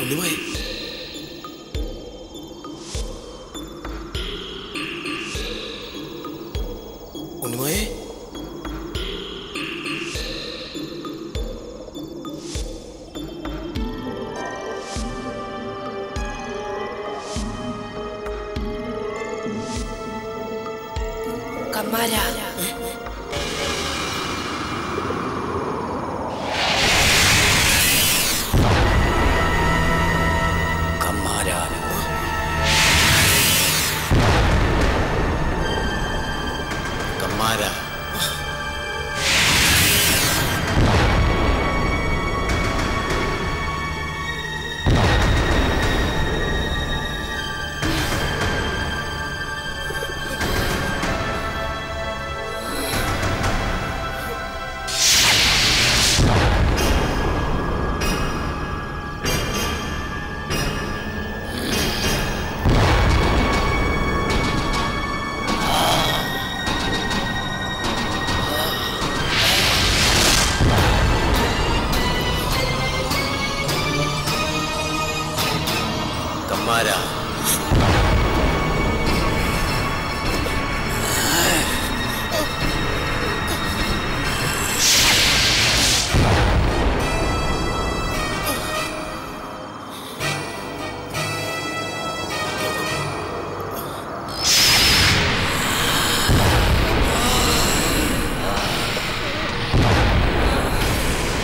ഉണ്ണിമോയെ ഉണ്ണിമോയെ കമ്മാര കമ്മാര കമ്മാര കമ്മാര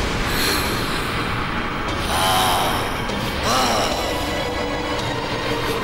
ആ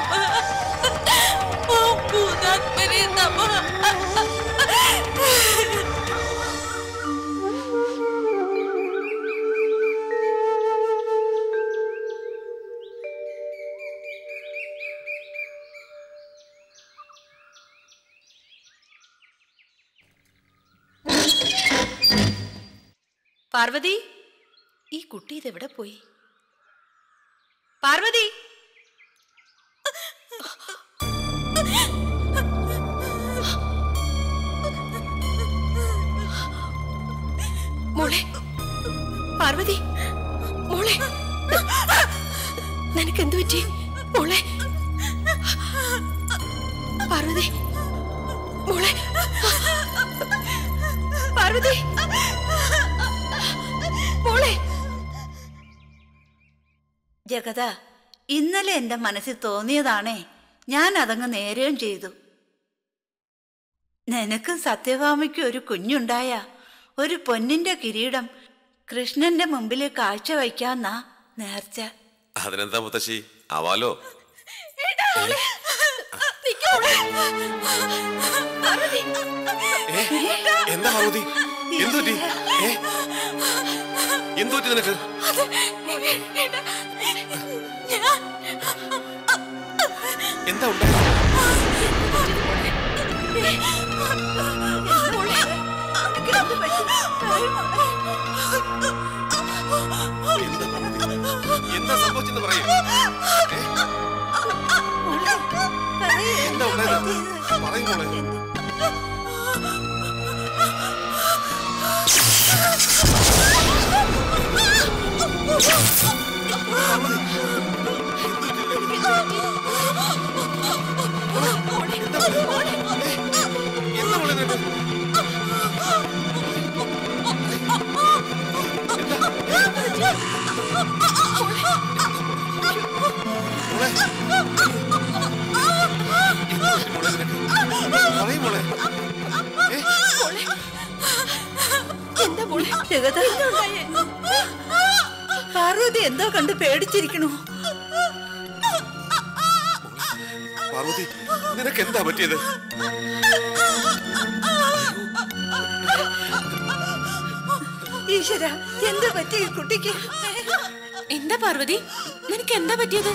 നമഃ ഓം ഭൂതാത്മനെ നമഃ പാർവതി ഈ കുട്ടി ഇതെവിടെ പോയി പാർവതി മോളെ പാർവതി മോളെ നിനക്ക് എന്തു പറ്റി മോളെ പാർവതി മോളെ പാർവതി മോളെ ജഗത ഇന്നലെ എന്റെ മനസ്സിൽ തോന്നിയതാണേ ഞാൻ അതങ്ങ് നേരുകയും ചെയ്തു നിനക്കും സത്യഭാമയ്ക്കും ഒരു കുഞ്ഞുണ്ടായ ഒരു പൊന്നിന്റെ കിരീടം കൃഷ്ണന്റെ മുമ്പിൽ കാഴ്ച വയ്ക്കാന്നാ നേർച്ച അതിനെന്താ മുത്തശ്ശി ആവാലോ ഏ? എന്താ പാർവതി എന്തുപറ്റി ഏ എന്തുപറ്റി നിനക്ക് എന്താ ഉണ്ടായത് എന്താ പാർവതി എന്താ സംഭവിച്ചെന്ന് പറയൂ ഏ? എന്താ ഉണ്ടായത് പറയൂ മോളെ എന്താ മോളെ നിനക്ക് മോളെ മോളെ നിനക്ക് പറയൂ മോളെ ഏ? എന്താ മോളെ ജഗത പാർവതി എന്തോ കണ്ട് പേടിച്ചിരിക്കണു പാർവതി നിനക്ക് എന്താ പറ്റിയത് ഈശ്വര എന്താ പറ്റി ഈ കുട്ടിക്ക് എന്താ പാർവതി നിനക്ക് എന്താ പറ്റിയത്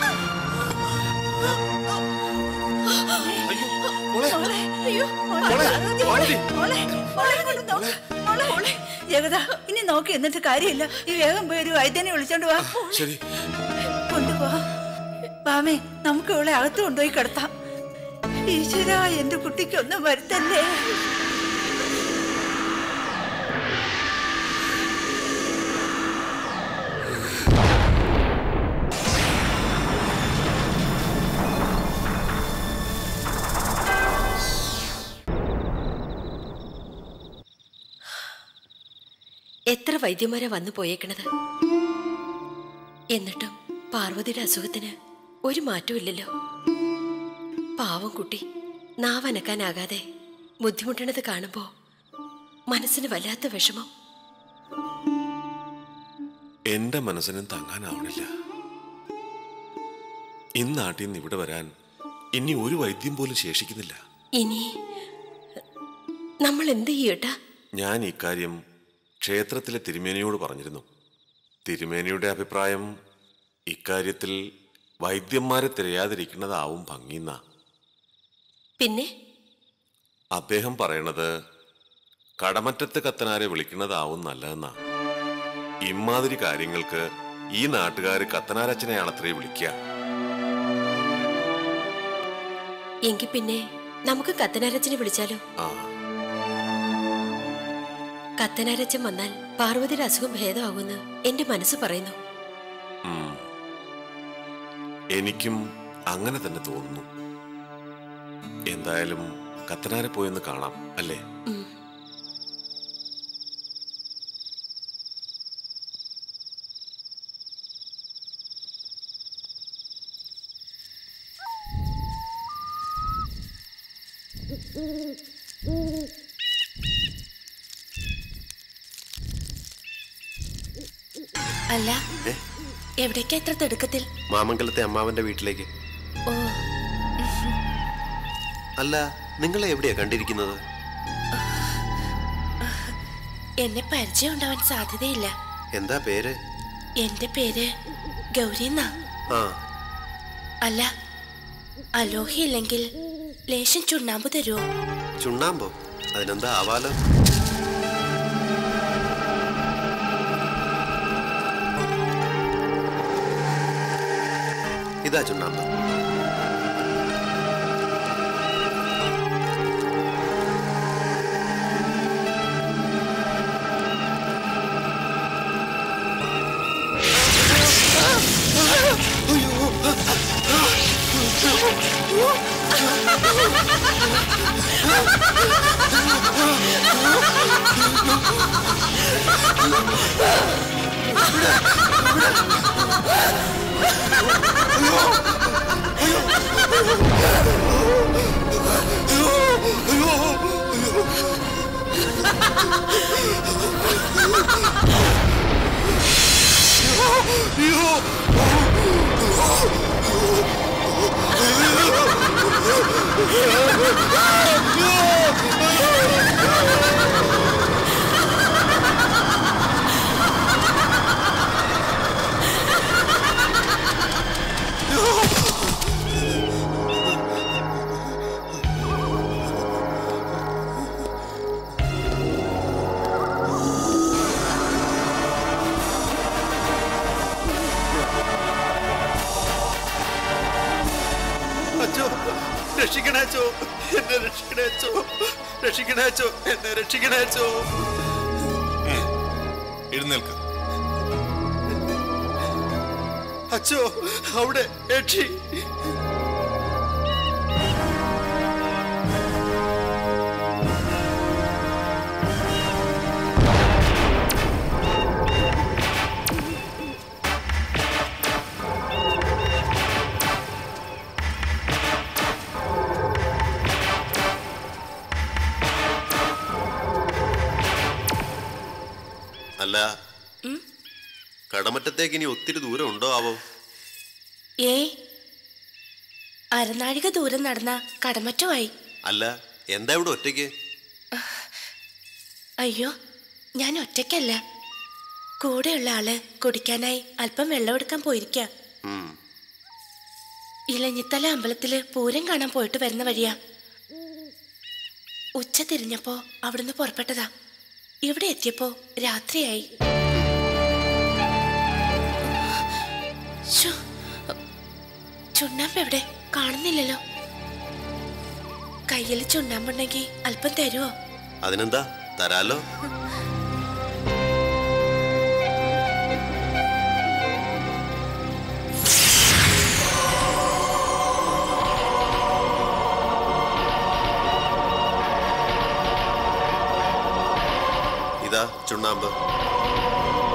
അയ്യോ മോളെ അയ്യോ മോളെ, പാർവതി. മോളെ, മോളെ കൊണ്ട് നോക്ക്. മോളെ, മോളെ. ജഗത ഇനി നോക്കി എന്നിട്ട് കാര്യമില്ല ഈ വേഗം പോയി ഒരു വൈദ്യനെ വിളിച്ചോണ്ട് വാ ശരി കൊണ്ടുപോ വാമേ നമുക്ക് ഇവളെ അകത്ത് കൊണ്ടുപോയി കിടത്താം ഈശ്വര എന്റെ കുട്ടിക്കൊന്നും വരുത്തല്ലേ എത്ര വൈദ്യന്മാരാ വന്നു പോയേക്കണത് എന്നിട്ടും പാർവതിയുടെ അസുഖത്തിന് ഒരു മാറ്റവും ഇല്ലല്ലോ പാവം കുട്ടി നാവനക്കാനാകാതെ ബുദ്ധിമുട്ടണത് കാണുമ്പോ മനസ്സിന് വല്ലാത്ത വിഷമം എന്റെ മനസ്സിനും താങ്ങാനാവണില്ല ഇന്നാട്ടിൽ നിന്ന് ഇവിടെ വരാൻ ഇനി ഒരു വൈദ്യം പോലും ശേഷിക്കുന്നില്ല ഇനി നമ്മൾ എന്ത് ചെയ്യട്ടാ ഞാൻ ഇക്കാര്യം ക്ഷേത്രത്തിലെ തിരുമേനിയോട് പറഞ്ഞിരുന്നു തിരുമേനിയുടെ അഭിപ്രായം ഇക്കാര്യത്തിൽ വൈദ്യന്മാരെ തിരയാതിരിക്കുന്നതാവും ഭംഗിന്ന പിന്നെ അദ്ദേഹം പറയണത് കടമറ്റത്ത് കത്തനാരെ വിളിക്കുന്നതാവും നല്ലതെന്നാ ഇമാതിരി കാര്യങ്ങൾക്ക് ഈ നാട്ടുകാര് കത്തനാരച്ചനെയാണത്രേ വിളിക്കുക എങ്കിൽ പിന്നെ നമുക്ക് കത്തനാരച്ചനെ വിളിച്ചാലോ ആ കത്തനാരച്ചൻ വന്നാൽ പാർവതിയുടെ അസുഖം ഭേദമാകുമെന്ന് എന്റെ മനസ്സ് പറയുന്നു ഉം. എനിക്കും അങ്ങനെ തന്നെ തോന്നുന്നു എന്തായാലും കത്തനാരെ പോയെന്ന് കാണാം അല്ലേ ഉം. അല്ല എവിടേക്കാ ഇത്ര തിടുക്കത്തിൽ മാമംഗലത്തെ അമ്മാവന്റെ വീട്ടിലേക്ക് ഓ അല്ല നിങ്ങളെ എവിടെയാ കണ്ടിരിക്കുന്നത് എന്നെ പരിചയം ഉണ്ടാവാൻ സാധ്യതയില്ല എന്താ പേര് എന്റെ പേര് ഗൗരി എന്നാ ആ അല്ല അലോഹി ഇല്ലെങ്കിൽ ലേശം ചുണ്ണാമ്പ് തരുമോ ചുണ്ണാമ്പോ അതിനെന്താ ആവാലോ ഇതാ ചുണ്ണാമ്പ് അച്ചോ രക്ഷിക്കണേ അച്ചോ എന്നെ രക്ഷിക്കണേ അച്ചോ രക്ഷിക്കണേ അച്ചോ എന്നെ രക്ഷിക്കണേ അച്ചോ എഴുന്നേൽക്ക അച്ചോ അവിടെ രക്ഷി അല്ല കടമറ്റത്തേക്ക് ഇനി ഒത്തിരി ദൂരം ഉണ്ടോ ആവോ ഏ അരനാഴിക ദൂരം നടന്ന കടമറ്റമായി അല്ല എന്താ ഇവിടെ ഒറ്റയ്ക്ക് അയ്യോ ഞാൻ ഒറ്റയ്ക്കല്ല കൂടെയുള്ള ആള് കുടിക്കാനായി അല്പം വെള്ളമെടുക്കാൻ പോയിരിക്ക ഉം. ഇലഞ്ഞിത്തല അമ്പലത്തില് പൂരം കാണാൻ പോയിട്ട് വരുന്ന വഴിയാ ഉച്ച തിരിഞ്ഞപ്പോ അവിടുന്ന് പുറപ്പെട്ടതാ ഇവിടെ എത്തിയപ്പോ രാത്രിയായി ശ്ശോ, ചുണ്ണാമ്പ് എവിടെ കാണുന്നില്ലല്ലോ കയ്യിൽ ചുണ്ണാമ്പുണ്ടെങ്കിൽ അല്പം തരുമോ അതിനെന്താ തരാലോ ഇതാ ചുണ്ണാമ്പ്